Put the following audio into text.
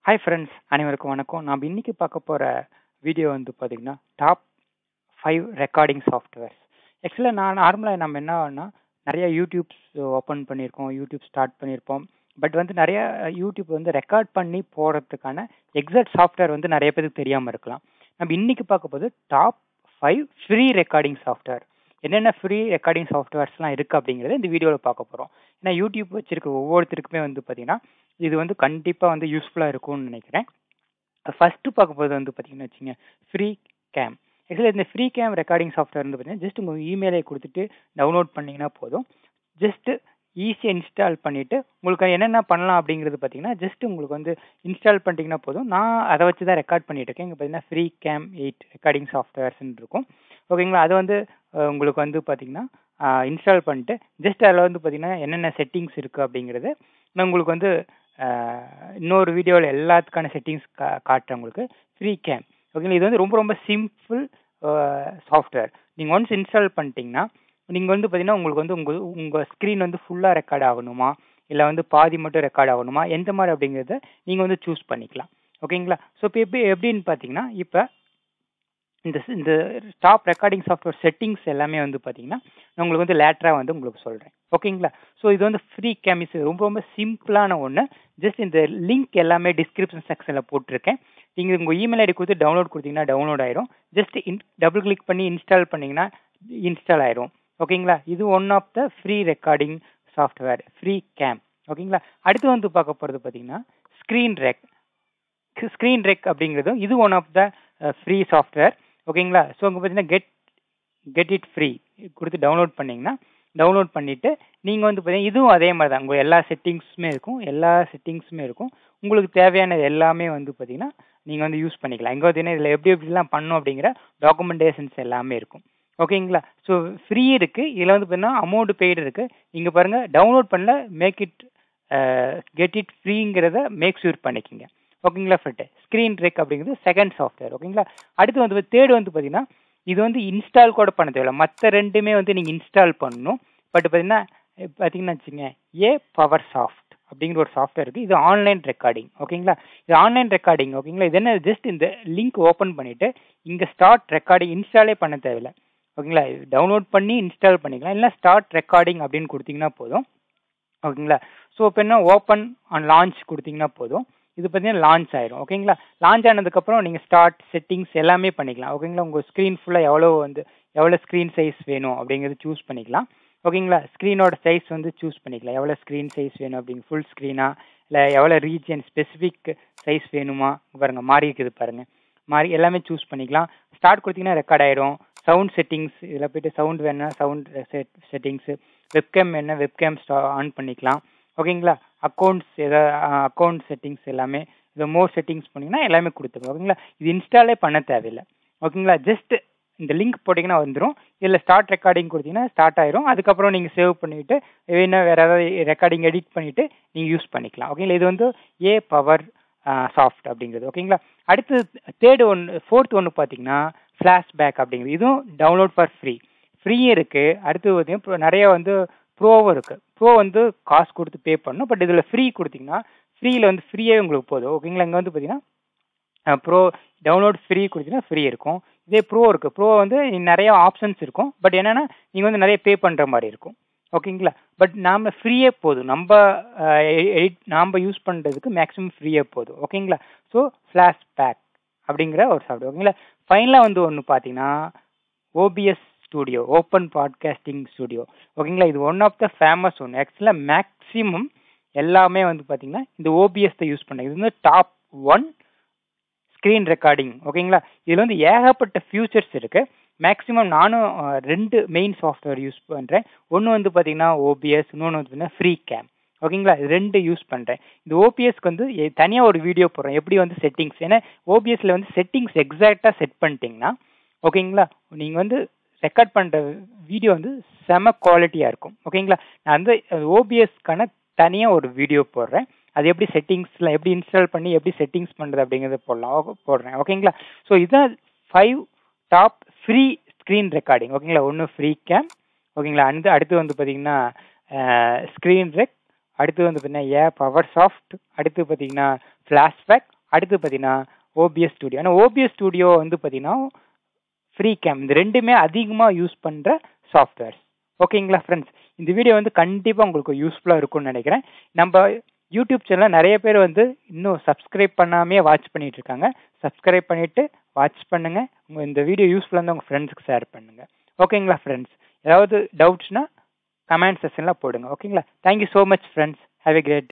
hi friends அனைவருக்கும் வணக்கம் நாம் இன்னைக்கு பார்க்க போகிற வீடியோ வந்து பார்த்தீங்கன்னா டாப் ஃபைவ் ரெக்கார்டிங் சாஃப்ட்வேர்ஸ் ஆக்சுவலாக நான் நார்மலாக நம்ம என்ன ஆகும்னா நிறைய யூடியூப்ஸ் ஓப்பன் பண்ணியிருக்கோம் யூடியூப் ஸ்டார்ட் பண்ணியிருப்போம் பட் வந்து நிறைய யூடியூப் வந்து ரெக்கார்ட் பண்ணி போகிறதுக்கான எக்ஸாக்ட் சாஃப்ட்வேர் வந்து நிறைய பேருக்கு தெரியாமல் இருக்கலாம் நம்ம இன்னைக்கு பார்க்க போது top five free recording software என்னென்ன ஃப்ரீ ரெக்கார்டிங் சாஃப்ட்வேர்ஸ்லாம் இருக்குது அப்படிங்கிறத இந்த வீடியோவில் பார்க்க போகிறோம் ஏன்னா யூடியூப் வச்சிருக்க ஒவ்வொருத்தருக்குமே வந்து பார்த்தீங்கன்னா இது வந்து கண்டிப்பாக வந்து யூஸ்ஃபுல்லாக இருக்கும்னு நினைக்கிறேன் ஃபஸ்ட்டு பார்க்க போது வந்து பார்த்தீங்கன்னா வச்சுங்க ஃப்ரீ கேம் ஆக்சுவலி இந்த ஃப்ரீ கேம் ரெக்கார்டிங் சாஃப்ட்வேர் வந்து பார்த்தீங்கன்னா ஜஸ்ட் உங்கள் இமெயிலை கொடுத்துட்டு டவுன்லோட் பண்ணிங்கன்னா போதும் ஜஸ்ட்டு ஈஸியாக இன்ஸ்டால் பண்ணிவிட்டு உங்களுக்கு என்னென்ன பண்ணலாம் அப்படிங்கிறது பார்த்தீங்கன்னா ஜஸ்ட் உங்களுக்கு வந்து இன்ஸ்டால் பண்ணிட்டீங்கன்னா போதும் நான் அதை வச்சு தான் ரெக்கார்ட் பண்ணிட்டு இருக்கேன் இங்கே பார்த்தீங்கன்னா ஃப்ரீ கேம் எயிட் ரெக்கார்டிங் சாஃப்ட்வேர்ஸ்ன்னு இருக்கும் ஓகேங்களா அது வந்து உங்களுக்கு வந்து பார்த்தீங்கன்னா இன்ஸ்டால் பண்ணிட்டு ஜஸ்ட் அதில் வந்து பார்த்தீங்கன்னா என்னென்ன செட்டிங்ஸ் இருக்குது அப்படிங்கிறது நான் உங்களுக்கு வந்து இன்னொரு வீடியோவில் எல்லாத்துக்கான செட்டிங்ஸ் கா காட்டுறேன் உங்களுக்கு ஃப்ரீ கேம் ஓகேங்களா இது வந்து ரொம்ப ரொம்ப சிம்பிள் சாஃப்ட்வேர் நீங்கள் ஒன்ஸ் இன்ஸ்டால் பண்ணிட்டீங்கன்னா நீங்கள் வந்து பார்த்தீங்கன்னா உங்களுக்கு வந்து உங்கள் உங்கள் ஸ்க்ரீன் வந்து ஃபுல்லாக ரெக்கார்ட் ஆகணுமா இல்லை வந்து பாதி மட்டும் ரெக்கார்ட் ஆகணுமா எந்த மாதிரி அப்படிங்கிறத நீங்கள் வந்து சூஸ் பண்ணிக்கலாம் ஓகேங்களா ஸோ இப்போ எப்படி எப்படின்னு பார்த்தீங்கன்னா இப்போ இந்த இந்த டாப் ரெக்கார்டிங் சாஃப்ட்வேர் செட்டிங்ஸ் எல்லாமே வந்து பார்த்தீங்கன்னா நான் உங்களுக்கு வந்து லேட்டராக வந்து உங்களுக்கு சொல்கிறேன் ஓகேங்களா ஸோ இது வந்து ஃப்ரீ கேமிஸ் ரொம்ப ரொம்ப சிம்பிளான ஒன்று ஜஸ்ட் இந்த லிங்க் எல்லாமே டிஸ்கிரிப்ஷன் செக்ஷனில் போட்டிருக்கேன் நீங்கள் உங்கள் இமெயில் ஐடி கொடுத்து டவுன்லோட் கொடுத்தீங்கன்னா டவுன்லோட் ஆயிரும் ஜஸ்ட் இன் டபுள் கிளிக் பண்ணி இன்ஸ்டால் பண்ணிங்கன்னா இன்ஸ்டால் ஆயிரும் ஓகேங்களா இது one of the free recording software free game ஓகேங்களா அடுத்து வந்து பார்க்க போகிறது பார்த்தீங்கன்னா ஸ்க்ரீன் ரெக் ஸ்க்ரீன் ரெக் அப்படிங்கிறதும் இது one of the free software ஓகேங்களா ஸோ அங்கே பார்த்தீங்கன்னா கெட் கெட் இட் ஃப்ரீ கொடுத்து டவுன்லோட் பண்ணிங்கன்னா டவுன்லோட் பண்ணிவிட்டு நீங்கள் வந்து பார்த்தீங்கன்னா இதுவும் அதே மாதிரி தான் உங்கள் எல்லா செட்டிங்ஸுமே இருக்கும் எல்லா செட்டிங்ஸுமே இருக்கும் உங்களுக்கு தேவையானது எல்லாமே வந்து பார்த்தீங்கன்னா நீங்கள் வந்து யூஸ் பண்ணிக்கலாம் இங்கே பார்த்தீங்கன்னா இதில் எப்படி எப்படிலாம் பண்ணும் அப்படிங்கிற டாக்குமெண்டேஷன்ஸ் எல்லாமே இருக்கும் ஓகேங்களா ஸோ ஃப்ரீ இருக்குது இதில் வந்து பார்த்தீங்கன்னா அமௌண்ட் பெய்டு இருக்குது இங்கே பாருங்கள் டவுன்லோட் பண்ணல மேக் இட் கெட் இட் ஃப்ரீங்கிறத மேக் ஷூர் பண்ணிக்கோங்க ஓகேங்களா ஃப்ரெட்டு ஸ்க்ரீன் ரெக் அப்படிங்கிறது செகண்ட் சாஃப்ட்வேர் ஓகேங்களா அடுத்து வந்து தேர்டு வந்து பார்த்தீங்கன்னா இது வந்து இன்ஸ்டால் கூட பண்ண தேவையில்ல மற்ற ரெண்டுமே வந்து நீங்கள் இன்ஸ்டால் பண்ணணும் பட் பார்த்தீங்கன்னா பார்த்தீங்கன்னா வச்சுங்க ஏ பவர் சாஃப்ட் அப்படிங்கிற ஒரு சாஃப்ட்வேர் இருக்குது இது ஆன்லைன் ரெக்கார்டிங் ஓகேங்களா இது ஆன்லைன் ரெக்கார்டிங் ஓகேங்களா இது என்ன ஜஸ்ட் இந்த லிங்க் ஓப்பன் பண்ணிவிட்டு இங்கே ஸ்டார்ட் ரெக்கார்டிங் இன்ஸ்டாலே பண்ண தேவையில்லை ஓகேங்களா டவுன்லோட் பண்ணி இன்ஸ்டால் பண்ணிக்கலாம் இல்லை ஸ்டார்ட் ரெக்கார்டிங் அப்படின்னு கொடுத்தீங்கன்னா போதும் ஓகேங்களா ஸோ இப்போ என்ன ஓப்பன் ஆன் லான்ச் கொடுத்தீங்கன்னா போதும் இது பார்த்தீங்கன்னா லான்ச் ஆயிரும் ஓகேங்களா லான்ச் ஆனதுக்கப்புறம் நீங்கள் ஸ்டார்ட் செட்டிங்ஸ் எல்லாமே பண்ணிக்கலாம் ஓகேங்களா உங்கள் ஸ்க்ரீன் ஃபுல்லாக எவ்வளோ வந்து எவ்வளோ ஸ்க்ரீன் சைஸ் வேணும் அப்படிங்கிறது சூஸ் பண்ணிக்கலாம் ஓகேங்களா ஸ்க்ரீனோட சைஸ் வந்து சூஸ் பண்ணிக்கலாம் எவ்வளோ ஸ்க்ரீன் சைஸ் வேணும் அப்படிங்க ஃபுல் ஸ்க்ரீனா இல்லை எவ்வளோ ரீஜன் ஸ்பெசிஃபிக் சைஸ் வேணுமா பாருங்கள் மாறி இருக்குது பாருங்கள் மாறி எல்லாமே சூஸ் பண்ணிக்கலாம் ஸ்டார்ட் கொடுத்தீங்கன்னா ரெக்கார்ட் ஆயிரும் சவுண்ட் செட்டிங்ஸ் இதில் போய்ட்டு சவுண்ட் வேணும்னா சவுண்ட் செட் செட்டிங்ஸு வெப்கேம் வேணுன்னா வெப்கேம் ஸ்டா ஆன் பண்ணிக்கலாம் ஓகேங்களா அக்கௌண்ட்ஸ் எதாவது அக்கௌண்ட் செட்டிங்ஸ் எல்லாமே இதை மோர் செட்டிங்ஸ் பண்ணிங்கன்னா எல்லாமே கொடுத்துருங்க ஓகேங்களா இது இன்ஸ்டாலே பண்ண தேவையில்லை ஓகேங்களா ஜஸ்ட் இந்த லிங்க் போட்டிங்கன்னா வந்துடும் இதில் ஸ்டார்ட் ரெக்கார்டிங் கொடுத்தீங்கன்னா ஸ்டார்ட் ஆயிரும் அதுக்கப்புறம் நீங்கள் சேவ் பண்ணிவிட்டு வேணா வேறு ஏதாவது ரெக்கார்டிங் எடிட் பண்ணிவிட்டு நீங்கள் யூஸ் பண்ணிக்கலாம் ஓகேங்களா இது வந்து ஏ பவர் சாஃப்ட் அப்படிங்கிறது ஓகேங்களா அடுத்து தேர்டு ஒன்று ஃபோர்த் ஒன்று பார்த்தீங்கன்னா ஃப்ளாஷ்பேக் அப்படிங்கிறது இதுவும் டவுன்லோட் ஃபார் ஃப்ரீ ஃப்ரீ இருக்குது அடுத்து பார்த்தீங்கன்னா நிறைய வந்து ப்ரோவும் இருக்குது ப்ரோ வந்து காசு கொடுத்து பே பண்ணணும் பட் இதில் ஃப்ரீ கொடுத்தீங்கன்னா ஃப்ரீயில் வந்து ஃப்ரீயே உங்களுக்கு போதும் ஓகேங்களா இங்கே வந்து பார்த்தீங்கன்னா ப்ரோ டவுன்லோட் ஃப்ரீ கொடுத்தீங்கன்னா ஃப்ரீ இருக்கும் இதே ப்ரோ இருக்குது ப்ரோ வந்து நிறைய ஆப்ஷன்ஸ் இருக்கும் பட் என்னென்னா நீங்கள் வந்து நிறைய பே பண்ணுற மாதிரி இருக்கும் ஓகேங்களா பட் நாம் ஃப்ரீயே போதும் நம்ம எடிட் நாம் யூஸ் பண்ணுறதுக்கு மேக்ஸிமம் ஃப்ரீயே போதும் ஓகேங்களா ஸோ ஃப்ளாஷ் பேக் அப்படிங்கிற ஒரு சாஃப்ட்வேர் ஓகேங்களா ஃபைனலாக வந்து ஒன்று பார்த்தீங்கன்னா OBS studio open podcasting studio ஓகேங்களா இது one of the famous one ஆக்சுவலாக மேக்ஸிமம் எல்லாமே வந்து பார்த்தீங்கன்னா இந்த ஓபிஎஸ் தான் யூஸ் பண்ணாங்க இது வந்து டாப் ஒன் ஸ்க்ரீன் ரெக்கார்டிங் ஓகேங்களா இதில் வந்து ஏகப்பட்ட ஃபியூச்சர்ஸ் இருக்குது மேக்ஸிமம் நானும் ரெண்டு மெயின் சாஃப்ட்வேர் யூஸ் பண்ணுறேன் ஒன்று வந்து பார்த்தீங்கன்னா ஓபிஎஸ் இன்னொன்று வந்து பார்த்தீங்கன்னா ஃப்ரீ கேம் ஓகேங்களா ரெண்டு யூஸ் பண்ணுறேன் இந்த ஓபிஎஸ்க்கு வந்து தனியாக ஒரு வீடியோ போடுறேன் எப்படி வந்து செட்டிங்ஸ் ஏன்னா ஓபிஎஸ்ல வந்து செட்டிங்ஸ் எக்ஸாக்டாக செட் பண்ணிட்டீங்கன்னா ஓகேங்களா நீங்கள் வந்து ரெக்கார்ட் பண்ணுற வீடியோ வந்து செம குவாலிட்டியாக இருக்கும் ஓகேங்களா நான் வந்து ஓபிஎஸ்க்கான தனியாக ஒரு வீடியோ போடுறேன் அது எப்படி செட்டிங்ஸில் எப்படி இன்ஸ்டால் பண்ணி எப்படி செட்டிங்ஸ் பண்ணுறது அப்படிங்கிறத போடலாம் போடுறேன் ஓகேங்களா ஸோ இதுதான் five top free screen recording ஓகேங்களா ஒன்று ஃப்ரீ கேம் ஓகேங்களா அந்த அடுத்து வந்து பார்த்தீங்கன்னா ஸ்க்ரீன் ரெக் அடுத்து வந்து பார்த்தீங்கன்னா ஏ பவர் சாஃப்ட் அடுத்து பார்த்தீங்கன்னா ஃப்ளாஷ்பேக் அடுத்து பார்த்தீங்கன்னா ஓபிஎஸ் ஸ்டுடியோ ஆனால் ஓபிஎஸ் ஸ்டுடியோ வந்து பார்த்தீங்கன்னா ஃப்ரீ கேம் இந்த ரெண்டுமே அதிகமாக யூஸ் பண்ணுற சாஃப்ட்வேர்ஸ் ஓகேங்களா ஃப்ரெண்ட்ஸ் இந்த வீடியோ வந்து கண்டிப்பாக உங்களுக்கு யூஸ்ஃபுல்லாக இருக்கும்னு நினைக்கிறேன் நம்ம யூடியூப் சேனலில் நிறைய பேர் வந்து இன்னும் சப்ஸ்கிரைப் பண்ணாமே வாட்ச் பண்ணிட்டு இருக்காங்க சப்ஸ்கிரைப் பண்ணிட்டு வாட்ச் பண்ணுங்க உங்க இந்த வீடியோ யூஸ்ஃபுல்லாக இருந்தால் உங்கள் ஃப்ரெண்ட்ஸ்க்கு ஷேர் பண்ணுங்க ஓகேங்களா ஃப்ரெண்ட்ஸ் ஏதாவது டவுட்ஸ்னா கமெண்ட் செக்ஷனில் போடுங்க ஓகேங்களா thank you so much friends have a great